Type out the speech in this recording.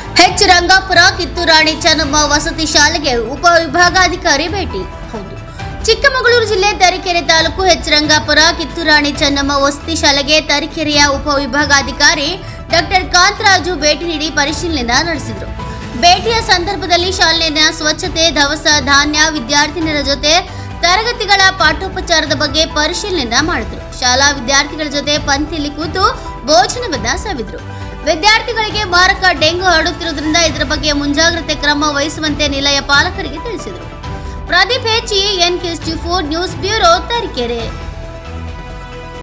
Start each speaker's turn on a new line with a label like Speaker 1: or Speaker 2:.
Speaker 1: ಹೆಚ್ ರಂಗಾಪುರ ಕಿತ್ತೂರಾಣಿ ಚೆನ್ನಮ್ಮ ವಸತಿ ಶಾಲೆಗೆ ಉಪವಿಭಾಗಾಧಿಕಾರಿ ಭೇಟಿ ಹೌದು ಚಿಕ್ಕಮಗಳೂರು ಜಿಲ್ಲೆ ತರೀಕೆರೆ ತಾಲೂಕು ಹೆಚ್ ರಂಗಾಪುರ ಕಿತ್ತೂರಾಣಿ ಚೆನ್ನಮ್ಮ ವಸತಿ ಶಾಲೆಗೆ ತರೀಕೆರೆಯ ಉಪವಿಭಾಗಾಧಿಕಾರಿ ಡಾಕ್ಟರ್ ಕಾಂತರಾಜು ಭೇಟಿ ನೀಡಿ ಪರಿಶೀಲನೆ ನಡೆಸಿದರು ಭೇಟಿಯ ಸಂದರ್ಭದಲ್ಲಿ ಶಾಲೆಯ ಸ್ವಚ್ಛತೆ ದವಸ ಧಾನ್ಯ ವಿದ್ಯಾರ್ಥಿನಿಯರ ಜೊತೆ ತರಗತಿಗಳ ಪಾಠೋಪಚಾರದ ಬಗ್ಗೆ ಪರಿಶೀಲನೆ ಮಾಡಿದ್ರು ಶಾಲಾ ವಿದ್ಯಾರ್ಥಿಗಳ ಜೊತೆ ಪಂಕ್ತಿಯಲ್ಲಿ ಕೂತು ಭೋಜನವನ್ನ ಸವಿದ್ರು ವಿದ್ಯಾರ್ಥಿಗಳಿಗೆ ಮಾರಕ ಡೆಂಗು ಹರಡುತ್ತಿರುವುದರಿಂದ ಇದರ ಬಗ್ಗೆ ಮುಂಜಾಗ್ರತೆ ಕ್ರಮ ವಹಿಸುವಂತೆ ನಿಲಯ ಪಾಲಕರಿಗೆ ತಿಳಿಸಿದರು ಪ್ರದೀಪ್ ಹೆಚ್ಚಿ N K four news bureau Tarikere